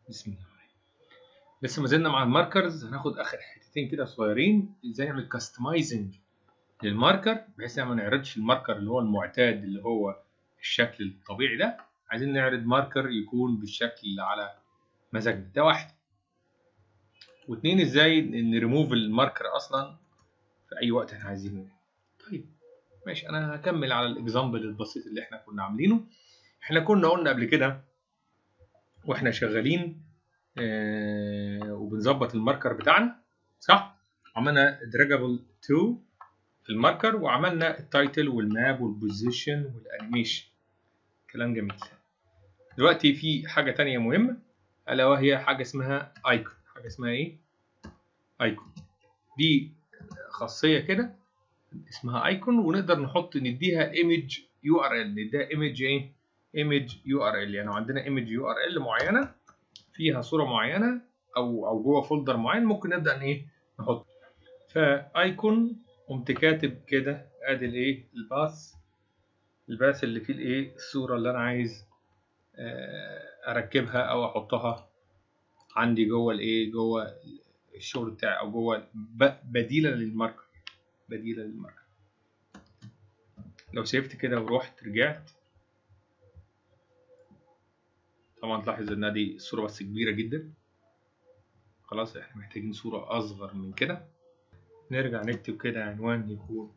بسم الله لسه ما زلنا مع الماركرز هناخد اخر حتتين كده صغيرين ازاي نعمل كاستمايزنج للماركر بحيث ان ما نعرضش الماركر اللي هو المعتاد اللي هو الشكل الطبيعي ده عايزين نعرض ماركر يكون بالشكل اللي على مزاجنا ده واحد واتنين ازاي نريموف الماركر اصلا في اي وقت احنا عايزينه طيب ماشي انا هكمل على الاكزامبل البسيط اللي احنا كنا عاملينه احنا كنا قلنا قبل كده واحنا شغالين آه وبنظبط الماركر بتاعنا صح عملنا دراجابل 2 في الماركر وعملنا التايتل والماب والبوزيشن والانيميشن كلام جميل دلوقتي في حاجه تانية مهمه الا وهي حاجه اسمها ايكون حاجه اسمها ايه ايكون دي خاصيه كده اسمها ايكون ونقدر نحط نديها ايمج يو ار ال نديها ايمج ايه ايمج يو ار ال يعني عندنا ايمج يو ار ال معينه فيها صوره معينه او او جوه فولدر معين ممكن نبدا ان ايه نحط فايكون قمت كاتب كده ادي الايه الباث الباث اللي فيه الايه الصوره اللي انا عايز اركبها او احطها عندي جوه الايه جوه الشغل بتاعي او جوه بديله للماركر بديله للماركر لو سيفت كده ورحت رجعت طبعا تلاحظ ان دي الصوره بس كبيره جدا خلاص احنا محتاجين صوره اصغر من كده نرجع نكتب كده عنوان يكون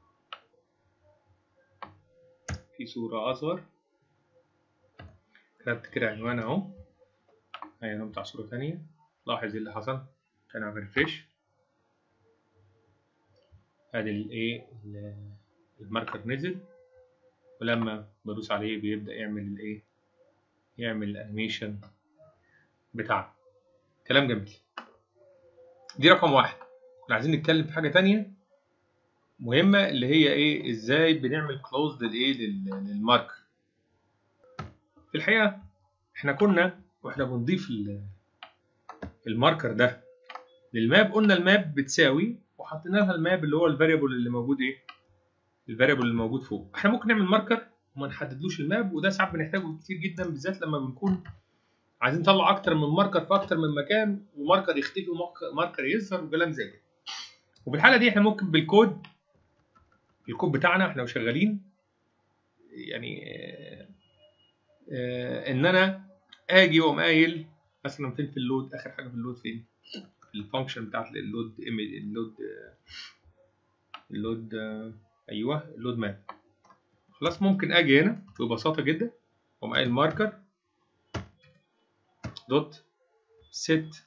في صورة أصغر كتبت كده عنوان أهو عنوان بتاع صورة تانية لاحظ ايه اللي حصل كان عامل ريفريش ادي الايه الماركر نزل ولما بدوس عليه بيبدأ يعمل الايه يعمل الانيميشن بتاعه كلام جميل دي رقم واحد عايزين نتكلم في حاجه تانية مهمه اللي هي ايه ازاي بنعمل كلوز للايه للماركر في الحقيقه احنا كنا واحنا بنضيف الماركر ده للماب قلنا الماب بتساوي وحطينا لها الماب اللي هو الفاريبل اللي موجود ايه الفاريبل اللي موجود فوق احنا ممكن نعمل ماركر وما نحددلوش الماب وده ساعات بنحتاجه كتير جدا بالذات لما بنكون عايزين نطلع اكتر من ماركر في اكتر من مكان وماركر يختفي وماركر يظهر وكلام زي كده وفي الحاله دي احنا ممكن بالكود الكود بتاعنا احنا وشغالين يعني آه آه ان انا اجي واقوم قايل مثلا فين في اللود اخر حاجه في اللود فين في الفانكشن بتاعت اللود اللود اللود آه ايوه اللود ماب خلاص ممكن اجي هنا ببساطه جدا واقوم قايل ماركر دوت set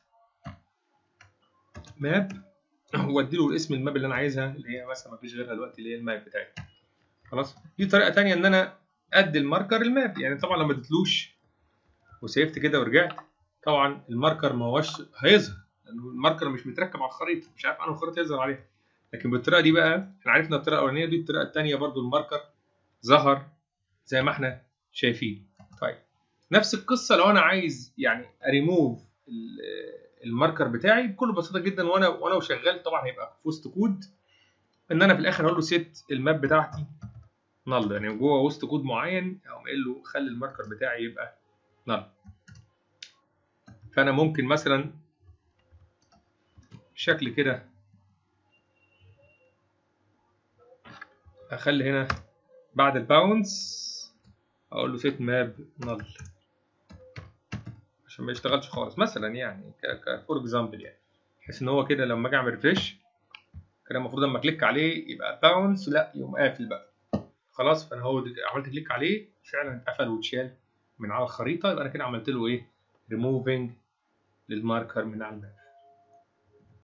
map وادي له اسم الماب اللي انا عايزها اللي هي مثلا مفيش غيرها دلوقتي اللي هي الماب بتاعتي خلاص دي طريقه تانية ان انا ادي الماركر الماب يعني طبعا لما اديتلوش وسيفت كده ورجعت طبعا الماركر ما هوش هيظهر لانه الماركر مش متركب على الخريطه مش عارف انه الخريطه يظهر عليها لكن بالطريقه دي بقى احنا عرفنا الطريقه الاولانيه دي الطريقه الثانيه برضو الماركر ظهر زي ما احنا شايفين طيب نفس القصه لو انا عايز يعني اريموف الماركر بتاعي بكل بساطه جدا وانا وانا وشغال طبعا هيبقى في وسط كود ان انا في الاخر هقول له سيت الماب بتاعتي نل يعني جوه وسط كود معين اقوم قايل له خلي الماركر بتاعي يبقى نل فانا ممكن مثلا شكل كده اخلي هنا بعد الباونس اقول له سيت ماب نل عشان ما يشتغلش خالص مثلا يعني كفور اكزامبل يعني بحيث ان هو كده لما اجي اعمل ريفريش كده المفروض لما اكليك عليه يبقى باونس لا يقوم قافل بقى خلاص فانا هو عملت كليك عليه فعلا اتقفل واتشال من على الخريطه يبقى انا كده عملت له ايه ريموفنج للماركر من على الماب